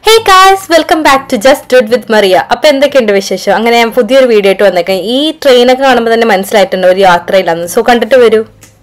Hey guys welcome back to just dude with Mariya അപ്പൊ എന്തൊക്കെയുണ്ട് വിശേഷം അങ്ങനെ ഞാൻ പുതിയൊരു വീഡിയോ ആയിട്ട് വന്നേക്കാം ഈ ട്രെയിനൊക്കെ കാണുമ്പോൾ തന്നെ മനസ്സിലായിട്ടുണ്ട് ഒരു യാത്രയിലാന്ന് സോ കണ്ടിട്ട് വരൂ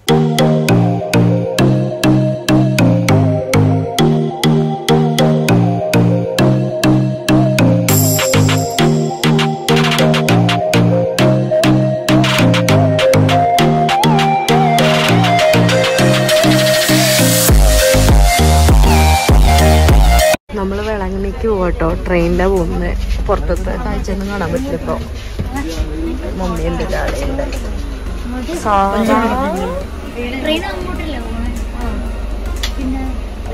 നമ്മൾ വിളങ്ങണിക്ക് പോകട്ടോ ട്രെയിനിലാണ് പോകുന്നത് പുറത്തത്തെ കാഴ്ചയൊന്നും കാണാൻ പറ്റില്ല ഇപ്പോൾ മമ്മിയുണ്ട് ഡാഡിയുണ്ട് സാറ ട്രെയിൻ അങ്ങോട്ടല്ലേ പോണേ പിന്നെ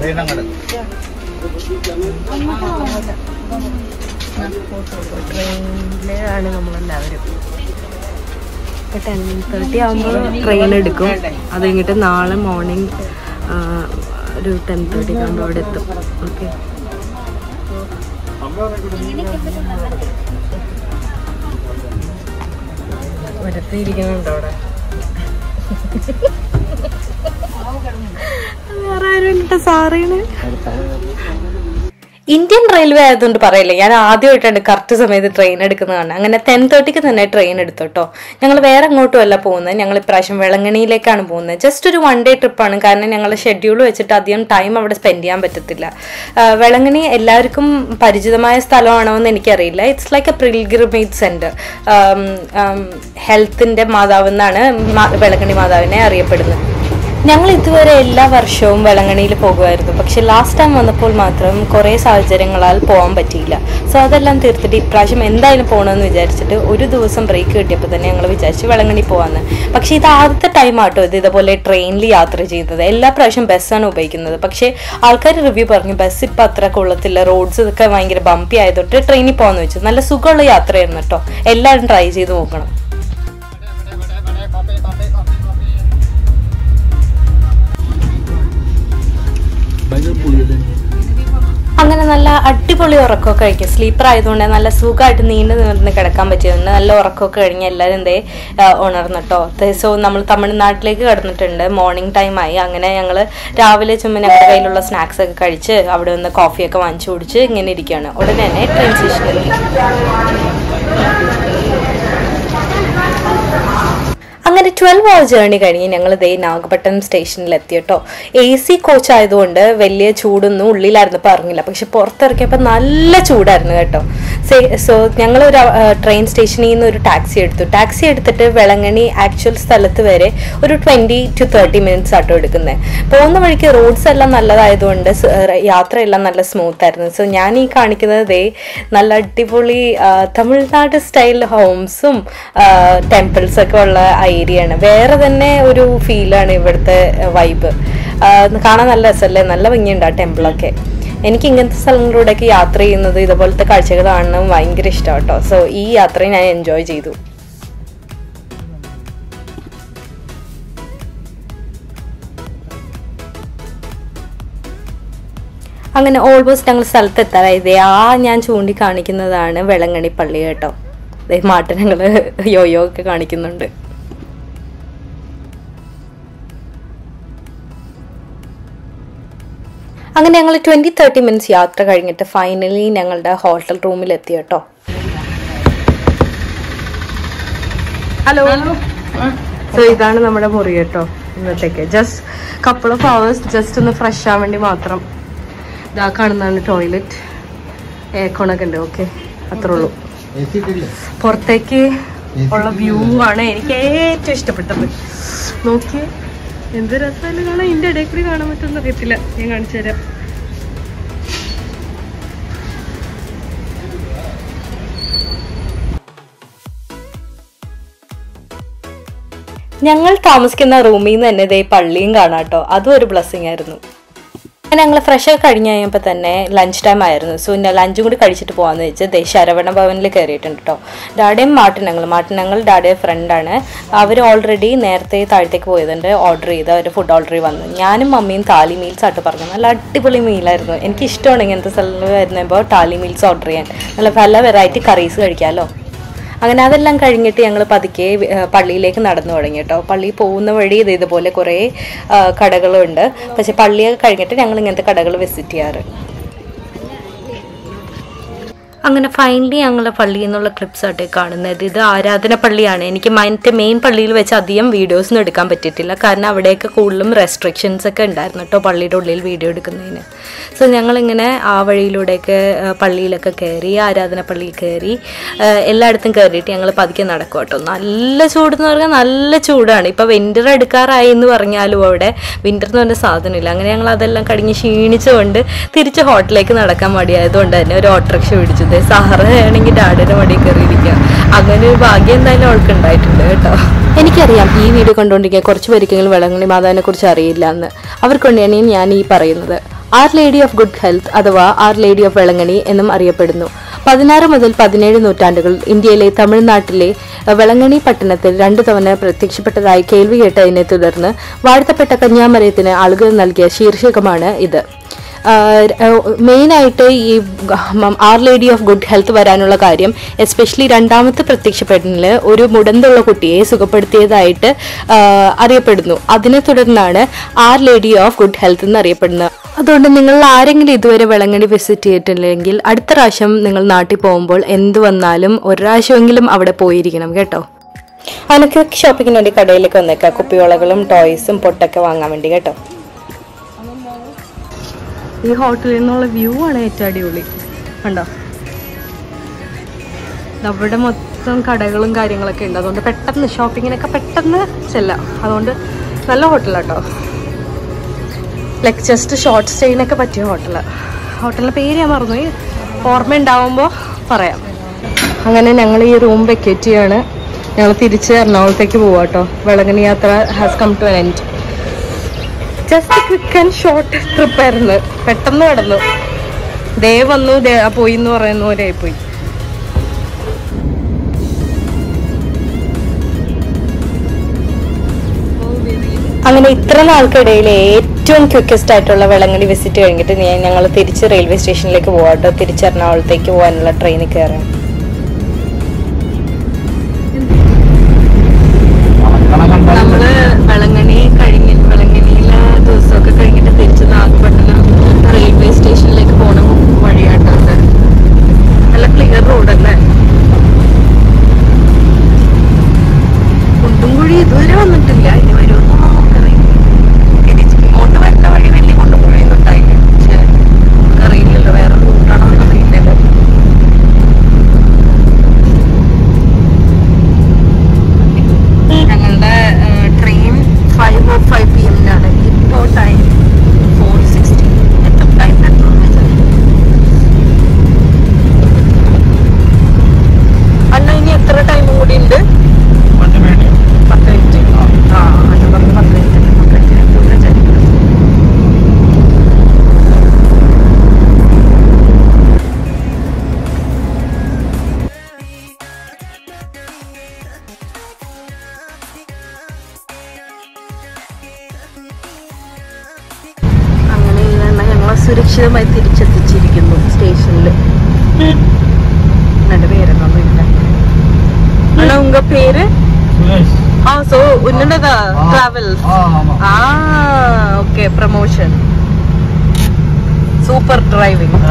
ട്രെയിനിലാണ് നമ്മളെല്ലാവരും ടെൻ തേർട്ടി ആകുമ്പോൾ ട്രെയിൻ എടുക്കും അത് കഴിഞ്ഞിട്ട് നാളെ മോർണിംഗ് ഒരു ടെൻ തേർട്ടി ആകുമ്പോൾ അവിടെ എത്തും ഓക്കെ വരത്തിരിക്കുന്നുണ്ടോ അവിടെ വേറെ ആരും സാറിയാണ് ഇന്ത്യൻ റെയിൽവേ ആയതുകൊണ്ട് പറയില്ല ഞാൻ ആദ്യമായിട്ടാണ് കറക്റ്റ് സമയത്ത് ട്രെയിൻ എടുക്കുന്നതാണ് അങ്ങനെ ടെൻ തേർട്ടിക്ക് തന്നെ ട്രെയിൻ എടുത്തു കേട്ടോ ഞങ്ങൾ വേറെ അങ്ങോട്ടും അല്ല പോകുന്നത് ഞങ്ങൾ ഇപ്രാവശ്യം വെളങ്ങണിയിലേക്കാണ് പോകുന്നത് ജസ്റ്റ് ഒരു വൺ ഡേ ട്രിപ്പാണ് കാരണം ഞങ്ങൾ ഷെഡ്യൂൾ വെച്ചിട്ട് അധികം ടൈം അവിടെ സ്പെൻഡ് ചെയ്യാൻ പറ്റത്തില്ല ആ, വെളങ്ങണി എല്ലാവർക്കും പരിചിതമായ സ്ഥലമാണോ എന്ന് എനിക്കറിയില്ല it's like a pilgrimage centre ഹെൽത്തിൻ്റെ മാതാവ് എന്നാണ് മാ- വെളങ്ങണി മാതാവിനെ അറിയപ്പെടുന്നത് ഞങ്ങൾ ഇതുവരെ എല്ലാ വർഷവും വെളങ്ങണിയിൽ പോകുമായിരുന്നു പക്ഷെ ലാസ്റ്റ് ടൈം വന്നപ്പോൾ മാത്രം കുറേ സാഹചര്യങ്ങളാൽ പോകാൻ പറ്റിയില്ല സോ അതെല്ലാം തീർത്തിട്ട് ഇപ്രാവശ്യം എന്തായാലും പോകണമെന്ന് വിചാരിച്ചിട്ട് ഒരു ദിവസം ബ്രേക്ക് കിട്ടിയപ്പോൾ തന്നെ ഞങ്ങൾ വിചാരിച്ചു വെളങ്ങണി പോകാമെന്ന് പക്ഷേ ഇത് ആദ്യത്തെ ടൈം ആട്ടോ ഇത് ഇതുപോലെ ട്രെയിനിൽ യാത്ര ചെയ്യുന്നത് എല്ലാ പ്രാവശ്യം ബസ്സാണ് ഉപയോഗിക്കുന്നത് പക്ഷേ ആൾക്കാർ റിവ്യൂ പറഞ്ഞു ബസ് ഇപ്പം അത്ര കൊള്ളത്തില്ല റോഡ്സ് ഇതൊക്കെ ഭയങ്കര ബമ്പി ആയതൊട്ട് ട്രെയിനിൽ പോകാമെന്ന് വെച്ചു നല്ല സുഖമുള്ള യാത്രയായിരുന്നു കേട്ടോ എല്ലാവരും ട്രൈ ചെയ്ത് നോക്കണം അങ്ങനെ നല്ല അടിപൊളി ഉറക്കമൊക്കെ കഴിക്കും സ്ലീപ്പർ ആയതുകൊണ്ട് നല്ല സുഖമായിട്ട് നീണ്ടു നിവർന്ന് കിടക്കാൻ പറ്റിയതുകൊണ്ട് നല്ല ഉറക്കമൊക്കെ കഴിഞ്ഞ് എല്ലാവരും എന്തേ ഉണർന്നിട്ടോ സോ നമ്മൾ തമിഴ്നാട്ടിലേക്ക് കടന്നിട്ടുണ്ട് മോർണിംഗ് ടൈം ആയി അങ്ങനെ ഞങ്ങൾ രാവിലെ ചുമ്മാ ഞങ്ങളുടെ കയ്യിലുള്ള സ്നാക്സ് ഒക്കെ കഴിച്ച് അവിടെ നിന്ന് കോഫിയൊക്കെ വാങ്ങിച്ചു കുടിച്ച് ഇങ്ങനെ ഇരിക്കുകയാണ് ഉടനെ തന്നെ ട്രെയിൻ സ്റ്റേഷനിൽ അങ്ങനെ ട്വൽവ് അവർ ജേർണി കഴിഞ്ഞ് ഞങ്ങൾ ദേ നാഗപട്ടണം സ്റ്റേഷനിൽ എത്തി കേട്ടോ എ സി കോച്ച് ആയതുകൊണ്ട് വലിയ ചൂടൊന്നും ഉള്ളിലായിരുന്നപ്പോൾ അറിഞ്ഞില്ല പക്ഷെ പുറത്തിറക്കിയപ്പോൾ നല്ല ചൂടായിരുന്നു കേട്ടോ സോ ഞങ്ങൾ ഒരു ട്രെയിൻ സ്റ്റേഷനിൽ നിന്ന് ഒരു ടാക്സി എടുത്തു ടാക്സി എടുത്തിട്ട് വെളങ്ങണി ആക്ച്വൽ സ്ഥലത്ത് വരെ ഒരു ട്വൻറ്റി ടു തേർട്ടി മിനിറ്റ്സ് ആട്ടോ എടുക്കുന്നത് പോകുന്ന വഴിക്ക് റോഡ്സ് എല്ലാം നല്ലതായതുകൊണ്ട് സ്- ഏഹ് യാത്രയെല്ലാം നല്ല സ്മൂത്ത് ആയിരുന്നു സോ ഞാൻ ഈ കാണിക്കുന്നത് ദേ നല്ല അടിപൊളി ആ, തമിഴ്നാട് സ്റ്റൈൽ ഹോംസും ടെമ്പിൾസ് ഒക്കെ ഉള്ള ഏരിയ ആണ് വേറെ തന്നെ ഒരു ഫീലാണ് ഇവിടുത്തെ വൈബ് കാണാൻ നല്ല രസമല്ലേ നല്ല ഭംഗിയുണ്ട് ആ ടെമ്പിളൊക്കെ എനിക്ക് ഇങ്ങനത്തെ സ്ഥലങ്ങളിലൂടെയൊക്കെ യാത്ര ചെയ്യുന്നത് ഇതുപോലത്തെ കാഴ്ചകൾ കാണണം ഭയങ്കര ഇഷ്ടമാണ് കേട്ടോ സോ ഈ യാത്ര ഞാൻ എൻജോയ് ചെയ്തു അങ്ങനെ ഓൾമോസ്റ്റ് ഞങ്ങൾ സ്ഥലത്ത് എത്താറായി ദേ ആ ഞാൻ ചൂണ്ടിക്കാണിക്കുന്നതാണ് വെളങ്ങണി പള്ളി കേട്ടോ ദേ മാട്ടനങ്ങൾ യോയോ ഒക്കെ കാണിക്കുന്നുണ്ട് അങ്ങനെ ഞങ്ങൾ ട്വൻറ്റി തേർട്ടി മിനിറ്റ്സ് യാത്ര കഴിഞ്ഞിട്ട് ഫൈനലി ഞങ്ങളുടെ ഹോട്ടൽ റൂമിൽ എത്തി കേട്ടോ ഹലോ സോ ഇതാണ് നമ്മുടെ മുറി കേട്ടോ ഇന്നത്തേക്ക് just couple of hours just ഒന്ന് ഫ്രഷ് ആവാൻ വേണ്ടി മാത്രം ഇതാ കാണുന്നതാണ് ടോയ്ലറ്റ് എയർകോണൊക്കെ ഉണ്ട് ഓക്കെ അത്രേ ഉള്ളൂ പുറത്തേക്ക് ഉള്ള വ്യൂ ആണ് എനിക്ക് ഏറ്റവും ഇഷ്ടപ്പെട്ടത് നോക്കി എന്ത് രസമല്ല കാണാൻ ഇതിന്റെ ഇടയിൽ കൂടി കാണാൻ പറ്റുമെന്ന് അറിയത്തില്ല ഞാൻ കാണിച്ചു തരാം ഞങ്ങൾ താമസിക്കുന്ന റൂമിൽ നിന്ന് തന്നെ ഇതേ പള്ളിയും കാണാം കേട്ടോ അതും ഒരു ബ്ലെസ്സിങ് ആയിരുന്നു അങ്ങനെ ഞങ്ങൾ ഫ്രഷ് ഒക്കെ കഴിഞ്ഞ് കഴിഞ്ഞപ്പോൾ തന്നെ ലഞ്ച് ടൈം ആയിരുന്നു സോ ഞാൻ ലഞ്ചും കൂടി കഴിച്ചിട്ട് പോകാമെന്ന് വെച്ച് ദേ ശരവണ ഭവനിൽ കയറിയിട്ടുണ്ട് കേട്ടോ ഡാഡയും മാട്ടിനങ്ങൾ മാട്ടിനങ്ങൾ ഡാഡയുടെ ഫ്രണ്ടാണ് അവർ ഓൾറെഡി നേരത്തെ താഴത്തേക്ക് പോയതുകൊണ്ട് ഓർഡർ ചെയ്ത് അവർ ഫുഡ് ഓർഡർ ചെയ്ത് വന്നു ഞാനും മമ്മിയും താലി മീൽസ് ആയിട്ട് പറഞ്ഞു നല്ല അടിപൊളി മീലായിരുന്നു എനിക്ക് ഇഷ്ടമാണ് ഇങ്ങനത്തെ സ്ഥലങ്ങളിൽ വരുമ്പോൾ ടാലി മീൽസ് ഓർഡർ ചെയ്യാൻ നല്ല പല വെറൈറ്റി കറീസ് കഴിക്കാമല്ലോ അങ്ങനെ അതെല്ലാം കഴിഞ്ഞിട്ട് ഞങ്ങൾ പതുക്കെ ആ, പള്ളിയിലേക്ക് നടന്നു തുടങ്ങി കേട്ടോ പള്ളിയിൽ പോകുന്ന വഴി ഇത് ഇതുപോലെ കുറേ ആ, കടകളുണ്ട് പക്ഷെ പള്ളിയൊക്കെ കഴിഞ്ഞിട്ട് ഞങ്ങൾ ഇങ്ങനത്തെ കടകൾ വിസിറ്റ് ചെയ്യാറ് അങ്ങനെ ഫൈനലി ഞങ്ങളെ പള്ളിയിൽ നിന്നുള്ള ക്ലിപ്സ് ആട്ടെ കാണുന്നത് ഇത് ആരാധന പള്ളിയാണ് എനിക്ക് മൈൻ്റെ മെയിൻ പള്ളിയിൽ വെച്ച് അധികം വീഡിയോസ് ഒന്നും എടുക്കാൻ പറ്റിയിട്ടില്ല കാരണം അവിടെയൊക്കെ കൂടുതലും റെസ്ട്രിക്ഷൻസ് ഒക്കെ ഉണ്ടായിരുന്നു കേട്ടോ പള്ളിയുടെ ഉള്ളിൽ വീഡിയോ എടുക്കുന്നതിന് സോ ഞങ്ങളിങ്ങനെ ആ വഴിയിലൂടെയൊക്കെ ആ, പള്ളിയിലൊക്കെ കയറി ആരാധന പള്ളിയിൽ കയറി ആ, എല്ലായിടത്തും കയറിയിട്ട് ഞങ്ങൾ പതുക്കെ നടക്കും കേട്ടോ നല്ല ചൂട് എന്ന് പറഞ്ഞാൽ നല്ല ചൂടാണ് ഇപ്പോൾ വിൻ്റർ എടുക്കാറായി എന്ന് പറഞ്ഞാലും അവിടെ വിൻ്റർ എന്ന് പറഞ്ഞ സാധനമില്ല അങ്ങനെ ഞങ്ങൾ അതെല്ലാം കടിഞ്ഞ് ക്ഷീണിച്ചുകൊണ്ട് തിരിച്ച് ഹോട്ടലിലേക്ക് നടക്കാൻ മടിയായതുകൊണ്ട് തന്നെ ഒരു ഓട്ടോറിക്ഷ പിടിച്ചത് സാറ് ആണെങ്കിൽ ഡാഡിയുടെ മടി കയറിയിരിക്കുക അങ്ങനെ ഒരു ഭാഗ്യം എന്തായാലും അവൾക്ക് ഉണ്ടായിട്ടുണ്ട് കേട്ടോ എനിക്കറിയാം ഈ വീഡിയോ കണ്ടുകൊണ്ടിരിക്കുക കുറച്ച് പേർക്കെങ്കിലും വെള്ളങ്ങണി മാതാവിനെ കുറിച്ച് അറിയില്ല എന്ന് അവർക്കൊണ്ടാണ് ഞാൻ ഈ പറയുന്നത് our lady of good health അഥവാ ആർ ലേഡി ഓഫ് വെളങ്ങണി എന്നും അറിയപ്പെടുന്നു പതിനാറ് മുതൽ പതിനേഴ് നൂറ്റാണ്ടുകൾ ഇന്ത്യയിലെ തമിഴ്നാട്ടിലെ അഹ്, വെളങ്ങണി പട്ടണത്തിൽ രണ്ടു തവണ പ്രത്യക്ഷപ്പെട്ടതായി കേൾവി കേട്ടതിനെ തുടർന്ന് വാഴ്ത്തപ്പെട്ട കന്യാമരയത്തിന് ആളുകൾ നൽകിയ ശീർഷകമാണ് ഇത് മെയിനായിട്ട് ഈ our lady of good health വരാനുള്ള കാര്യം എസ്പെഷ്യലി രണ്ടാമത്തെ പ്രത്യക്ഷപ്പെടലിൽ ഒരു മുടന്തുള്ള കുട്ടിയെ സുഖപ്പെടുത്തിയതായിട്ട് ആ, അറിയപ്പെടുന്നു അതിനെ തുടർന്നാണ് our lady of good health എന്ന് അറിയപ്പെടുന്നത് അതുകൊണ്ട് നിങ്ങൾ ആരെങ്കിലും ഇതുവരെ വിളങ്ങണി വിസിറ്റ് ചെയ്തിട്ടില്ലെങ്കിൽ അടുത്ത പ്രാവശ്യം നിങ്ങൾ നാട്ടിൽ പോകുമ്പോൾ എന്ത് വന്നാലും ഒരു പ്രാവശ്യമെങ്കിലും അവിടെ പോയിരിക്കണം കേട്ടോ അനക്ക് ഷോപ്പിങ്ങിന് വേണ്ടി കടയിലേക്ക് വന്നേക്കാം കുപ്പിവളകളും ടോയ്സും പൊട്ടൊക്കെ വാങ്ങാൻ വേണ്ടി കേട്ടോ ഈ ഹോട്ടലിൽ നിന്നുള്ള വ്യൂ ആണ് ഏറ്റവും അടിപൊളി കണ്ടോ അവിടെ മൊത്തം കടകളും കാര്യങ്ങളൊക്കെ ഉണ്ട് അതുകൊണ്ട് പെട്ടെന്ന് ഷോപ്പിങ്ങിനൊക്കെ പെട്ടെന്ന് ചെല്ലാം അതുകൊണ്ട് നല്ല ഹോട്ടലാട്ടോ ലൈക്ക് ജസ്റ്റ് ഷോർട്ട് സ്റ്റേയിനൊക്കെ പറ്റിയ ഹോട്ടലാണ് ഹോട്ടലിൻ്റെ പേര് ഞാൻ മറന്നുപോയി ഓർമ്മ ഉണ്ടാവുമ്പോൾ പറയാം അങ്ങനെ ഞങ്ങൾ ഈ റൂം വെക്കേറ്റ് ചെയ്യാണ് ഞങ്ങൾ തിരിച്ച് എറണാകുളത്തേക്ക് പോവാം കേട്ടോ വെളങ്ങണി യാത്ര has come to end just quick and short trip ആയിരുന്നു പെട്ടെന്ന് കിടന്നു ദേ വന്നു ദേ ആ പോയി എന്ന് പറയുന്ന പോലെ ആയിപ്പോയി അങ്ങനെ ഇത്ര നാൾക്കിടയിൽ ഏറ്റവും ക്വിക്കസ്റ്റ് ആയിട്ടുള്ള വെളങ്ങടി വിസിറ്റ് കഴിഞ്ഞിട്ട് ഞാൻ ഞങ്ങൾ തിരിച്ച് റെയിൽവേ സ്റ്റേഷനിലേക്ക് പോകാട്ടോ തിരിച്ച് എറണാകുളത്തേക്ക് പോകാനുള്ള ട്രെയിനിൽ കയറാം നമ്മള് വെളങ്ങണി കഴിഞ്ഞ് വെളങ്ങണിയിലെ ദിവസമൊക്കെ കഴിഞ്ഞിട്ട് തിരിച്ച് നാഗപട്ടണം റെയിൽവേ സ്റ്റേഷനിലേക്ക് പോണ വഴിയാട്ടത് നല്ല ക്ലിയർ റോഡല്ലേ കുണ്ടുംകുഴി ഇതുവരെ വന്നിട്ടില്ല ഇനി വരുമെന്ന് നമുക്കറിയില്ല തിരിച്ച് ഇങ്ങോട്ട് വരുന്ന വഴി വലിയ കുണ്ടുംകുഴിയൊന്നും ഉണ്ടായില്ല പക്ഷെ നമുക്കറിയില്ലല്ലോ വേറെ റൂട്ടാണോ എന്നറിയില്ലല്ലോ ഞങ്ങളുടെ train five o five p എമ്മിനാണ് ഇപ്പോൾ ടൈം ഫോർ സിക്സ്റ്റി എത്ര ടൈം അണ്ണ ഇനി എത്ര ടൈം കൂടി ഉണ്ട് പത്ത് മിനിറ്റ് ആ അണ്ണ പറഞ്ഞ് പത്ത് മിനിറ്റ് പത്ത് മിനിറ്റ് വിചാരിക്കുന്നു അങ്ങനെ ഇന്ന് ഞങ്ങളെ സുരക്ഷിതമായി തിരിച്ചെത്തിച്ചിരിക്കുന്നു സ്റ്റേഷനിൽ എന്റെ പേരൊന്നും ഇല്ല ആണോ ഉങ്ക പേര് ആ സോ ഉന്നതതാ ട്രാവൽസ് ആ okay promotion super driving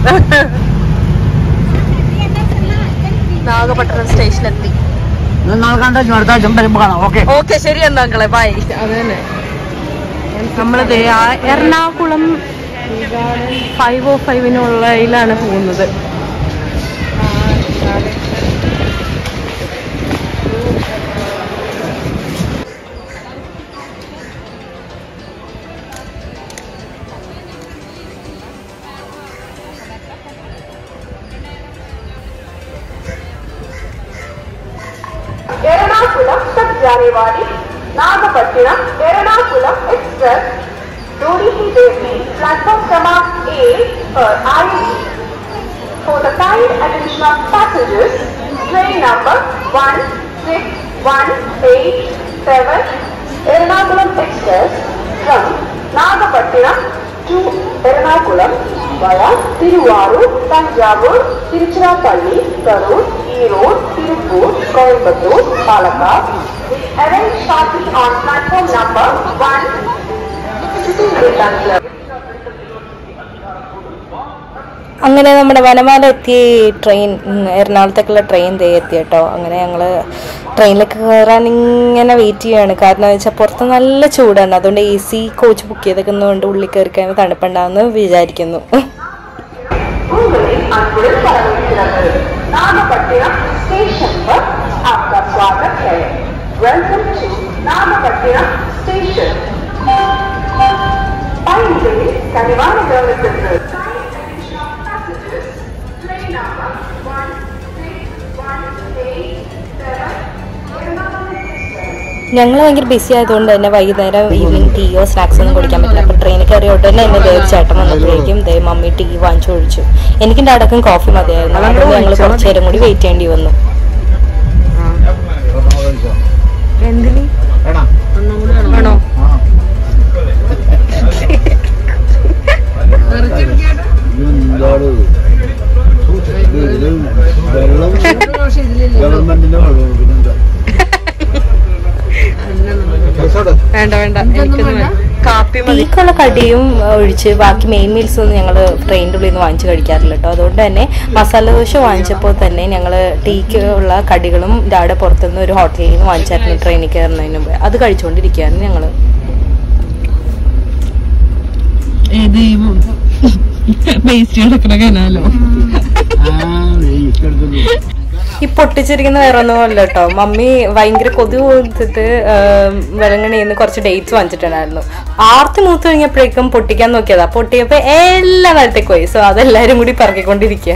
Nagapattinam station എത്തി ഓക്കെ ശരി എന്നാ അങ്കളെ ബൈ അത് തന്നെ നമ്മളത് എറണാകുളം ഫൈവ് ഓ ഫൈവിനുള്ളതിലാണ് പോകുന്നത് एर्णाकुलम तक जाने वाली नागपट्टिनम एर्णाकुलम एक्सप्रेस जोड़ी ही देवी प्लेटफॉर्म क्रमांक ए पर आएगी For the kind attention of passengers, train number 1618 Ernakulam Express from Nagapattinam to Ernakulam via Tiruvarur, Tanjavur, Tiruchirappalli, Karur, Erode, Tirupur, Coimbatore, Palakkad. We arrive shortly on platform number 1 City Return Club. അങ്ങനെ നമ്മുടെ വനമാല എത്തി train ഉം, എറണാകുളത്തേക്കുള്ള train ദേ എത്തി കേട്ടോ അങ്ങനെ ഞങ്ങൾ ട്രെയിനിലേക്ക് കയറാൻ ഇങ്ങനെ വെയിറ്റ് ചെയ്യാണ് കാരണം എന്ന് വെച്ചാൽ പുറത്ത് നല്ല ചൂടാണ് അതുകൊണ്ട് എ സി കോച്ച് ബുക്ക് ചെയ്തേക്കുന്നതുകൊണ്ട് ഉള്ളിൽ കയറി കഴിയുമ്പോൾ തണുപ്പുണ്ടാവുമെന്ന് വിചാരിക്കുന്നു உங்களின் அன்புடன் வரவேற்கிறது நாகப்பட்டினம் ஸ்டேஷன் पर आपका स्वागत है वेलकम टू नागपट्टिनम स्टेशन பயணிகளில் கனிவான கவனத்திற்கு Train number one six one eight seven Ernakulam ഞങ്ങൾ ഭയങ്കര ബിസി ആയതുകൊണ്ട് തന്നെ വൈകുന്നേരം ഈവനിങ് ടീയോ സ്നാക്സ് ഒന്നും കുടിക്കാൻ പറ്റില്ല അപ്പോൾ ട്രെയിനിൽ കയറിയ ഉടനെ എന്നെ ദേവ് ചേട്ടൻ വന്നപ്പോഴേക്കും ദേ മമ്മി ടീ വാങ്ങിച്ചു ഒഴിച്ചു എനിക്കും ഡാഡക്കും കോഫി മതിയായിരുന്നു അതുകൊണ്ട് ഞങ്ങൾ കുറച്ച് നേരം കൂടി വെയിറ്റ് ചെയ്യേണ്ടി വന്നു എന്തിന് ആണോ എന്താണ് ഇതില് വെള്ളം ഗവൺമെന്റിന്റെ വെള്ളം പിന്നെന്താ വേണ്ട വേണ്ട കാപ്പി ടീക്കുള്ള കടിയും ഒഴിച്ച് ബാക്കി മെയിൻ മീൽസ് ഒന്നും ഞങ്ങൾ ട്രെയിനിൻ്റെ ഉള്ളിൽ നിന്ന് വാങ്ങിച്ച് കഴിക്കാറില്ല കേട്ടോ അതുകൊണ്ട് തന്നെ മസാല ദോശ വാങ്ങിച്ചപ്പോൾ തന്നെ ഞങ്ങൾ ടീക്ക് ഉള്ള കടികളും ഡാഡ പുറത്തുനിന്ന് ഒരു ഹോട്ടലിൽ നിന്ന് വാങ്ങിച്ചായിരുന്നു ട്രെയിനിൽ കയറുന്നതിന് മുമ്പ് അത് കഴിച്ചുകൊണ്ടിരിക്കുകയായിരുന്നു ഞങ്ങൾ ഏത് വേസ്റ്റ് കിടക്കണ കനാലോ ആ വേസ്റ്റ് എടുക്കുന്നു ഈ പൊട്ടിച്ചിരിക്കുന്ന വേറെ ഒന്നുമല്ല കേട്ടോ മമ്മി ഭയങ്കര കൊതു കൊടുത്തിട്ട് വെളങ്ങണിന്ന് കുറച്ച് ഡേറ്റ്സ് വാങ്ങിച്ചിട്ടുണ്ടായിരുന്നു ആർത്തി മൂത്ത് കഴിഞ്ഞപ്പോഴേക്കും പൊട്ടിക്കാൻ നോക്കിയതാ പൊട്ടിയപ്പോ എല്ലാ നേരത്തേക്ക് പോയി സോ അതെല്ലാരും കൂടി പറക്കിക്കൊണ്ടിരിക്കുക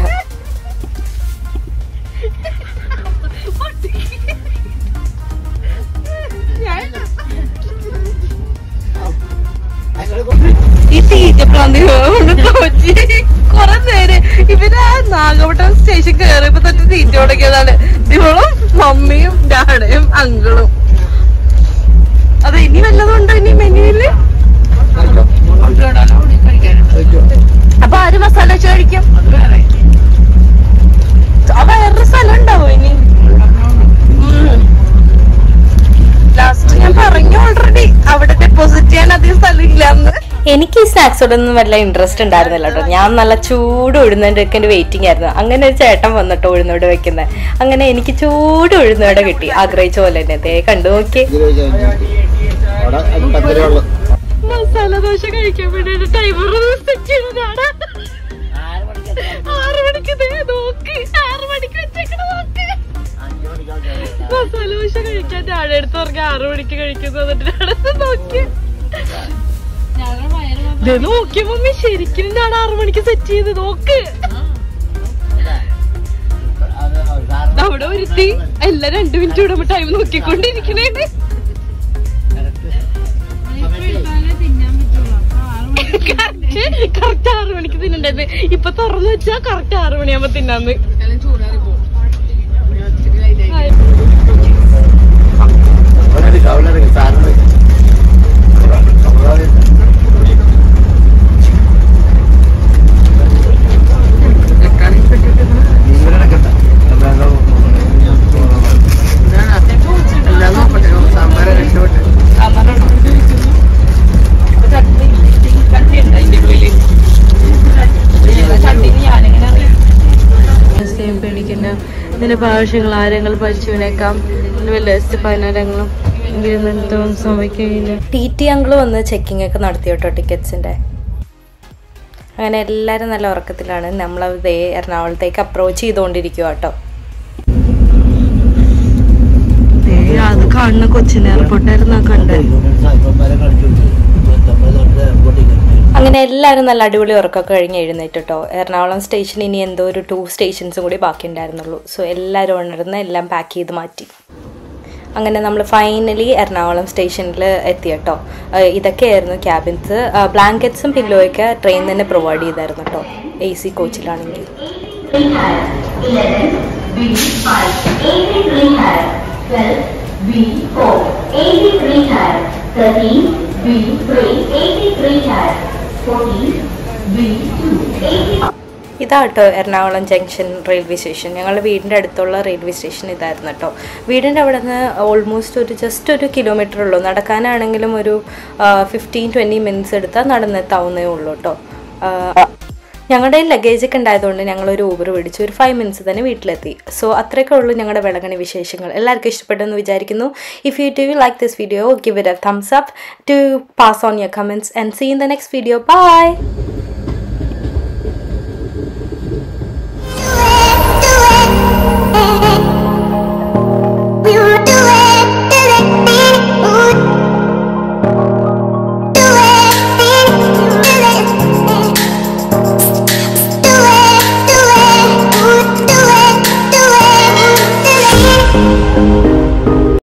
ഈ തീറ്റ പ്രാന്തി കൊണ്ട് തോറ്റി കൊറേ നേരം ഇവര് ആ നാഗപട്ടണം സ്റ്റേഷൻ കയറിയപ്പോ തൊട്ട് തീറ്റ തുടങ്ങിയതാണ് ഇവളും മമ്മിയും ഡാഡയും അങ്കിളും അത് ഇനി വല്ലതും ഉണ്ടോ ഇനി മെനുവില് അപ്പൊ ആര് മസാല വെച്ച് കഴിക്കും ആ വേറൊരു സ്ഥലം ഉണ്ടാവോ ഇനി ലാസ്റ്റ് ഞാൻ പറഞ്ഞു ഓൾറെഡി അവിടെ ഡെപ്പോസിറ്റ് ചെയ്യാൻ അധികം സ്ഥലം ഇല്ലാന്ന് എനിക്ക് ഈ സ്നാക്സോടൊന്നും വല്ല ഇൻട്രസ്റ്റ് ഉണ്ടായിരുന്നില്ല കേട്ടോ ഞാൻ നല്ല ചൂട് ഉഴുന്നതിൻ്റെ ഒക്കെ വെയിറ്റിംഗ് ആയിരുന്നു അങ്ങനെ ഒരു ചേട്ടൻ വന്നിട്ട് ഉഴുന്നോട് വെക്കുന്നത് അങ്ങനെ എനിക്ക് ചൂട് ഉഴുന്നോടെ കിട്ടി ആഗ്രഹിച്ച പോലെ തന്നെ ദേ കണ്ടു നോക്കി ഇതില് അവിടെ പത്തര വെള്ളം മസാല ദോശ കഴിക്കാൻ വേണ്ടിട്ട് ടൈമർ സെറ്റ് ചെയ്തതാണ് ആറ് മണിക്ക് ദേ നോക്ക് ആറ് മണിക്ക് വെച്ചേക്കണ നോക്ക് മസാല ദോശ കഴിക്കാൻ ഞാൻ എടുത്ത് പറഞ്ഞ ആറ് മണിക്ക് കഴിക്കുന്നത് എന്നിട്ട് അടുത്ത് നോക്കി ദേ നോക്കിയ മമ്മി ശരിക്കും ഞാൻ ആറ് മണിക്ക് സെറ്റ് ചെയ്ത് നോക്ക് അവിടെ ഒരുത്തി എല്ലാം രണ്ടു മിനിറ്റ് വിടുമ്പോ ടൈം നോക്കിക്കൊണ്ടിരിക്കണേ കറക്റ്റ് ആറ് മണിക്ക് തിന്നണ്ടത് ഇപ്പൊ തുറന്നു വെച്ചാ കറക്റ്റ് ആറ് മണിയാകുമ്പോ തിന്നാന്ന് പേടിക്കണ്ട ഇതിന്റെ ആവശ്യങ്ങൾ ആരങ്ങൾ പഠിച്ചുവിനേക്കാം വല്ല പതിനാരങ്ങളും ഇരുന്നിട്ടും സംഭവിക്കുകയില്ല ടി ടി അങ്കിൾ വന്ന് ചെക്കിംഗ് ഒക്കെ നടത്തി കേട്ടോ ടിക്കറ്റ്സിൻ്റെ അങ്ങനെ എല്ലാവരും നല്ല ഉറക്കത്തിലാണ് നമ്മൾ ദേ എറണാകുളത്തേക്ക് അപ്രോച്ച് ചെയ്തുകൊണ്ടിരിക്കുക കേട്ടോ അത് കാണുന്ന കൊച്ചിൻ എയർപോർട്ടായിരുന്നു കണ്ടേ അങ്ങനെ എല്ലാവരും നല്ല അടിപൊളി ഉറക്കമൊക്കെ കഴിഞ്ഞ് എഴുന്നേറ്റ് കേട്ടോ എറണാകുളം സ്റ്റേഷൻ ഇനി എന്തോ ഒരു ടു സ്റ്റേഷൻസും കൂടി ബാക്കി ഉണ്ടായിരുന്നുള്ളൂ സോ എല്ലാവരും ഉണർന്ന് എല്ലാം പാക്ക് ചെയ്ത് മാറ്റി അങ്ങനെ നമ്മൾ ഫൈനലി എറണാകുളം സ്റ്റേഷനിൽ എത്തി കേട്ടോ ഏഹ് ഇതൊക്കെയായിരുന്നു ക്യാബിൻസ് ബ്ലാങ്കറ്റ്സും പില്ലോയൊക്കെ ട്രെയിൻ തന്നെ പ്രൊവൈഡ് ചെയ്തായിരുന്നു കേട്ടോ എ സി കോച്ചിലാണെങ്കിൽ B4, 83 tire, 13, B3, 83 tire, 14, B2, 80 ഇതാട്ടോ എറണാകുളം ജംഗ്ഷൻ റെയിൽവേ സ്റ്റേഷൻ ഞങ്ങളുടെ വീടിൻ്റെ അടുത്തുള്ള റെയിൽവേ സ്റ്റേഷൻ ഇതായിരുന്നു കേട്ടോ വീടിൻ്റെ അവിടെ നിന്ന് ഓൾമോസ്റ്റ് ഒരു ജസ്റ്റ് ഒരു കിലോമീറ്റർ ഉള്ളൂ നടക്കാനാണെങ്കിലും ഒരു ഫിഫ്റ്റീൻ ട്വൻറ്റി മിനിറ്റ്സ് എടുത്താൽ നടന്നെത്താവുന്നേ ഉള്ളൂ കേട്ടോ ഞങ്ങളുടെ ലഗേജ് ഒക്കെ ഉണ്ടായതുകൊണ്ട് ഞങ്ങൾ ഒരു ഊബർ പിടിച്ചു ഒരു ഫൈവ് മിനിറ്റ്സ് തന്നെ വീട്ടിലെത്തി സോ അത്രയൊക്കെ ഉള്ളൂ ഞങ്ങളുടെ വെളകണി വിശേഷങ്ങൾ എല്ലാവർക്കും ഇഷ്ടപ്പെട്ടെന്ന് വിചാരിക്കുന്നു if you do like this video give it a thumbs up to pass on your comments and see in the next video by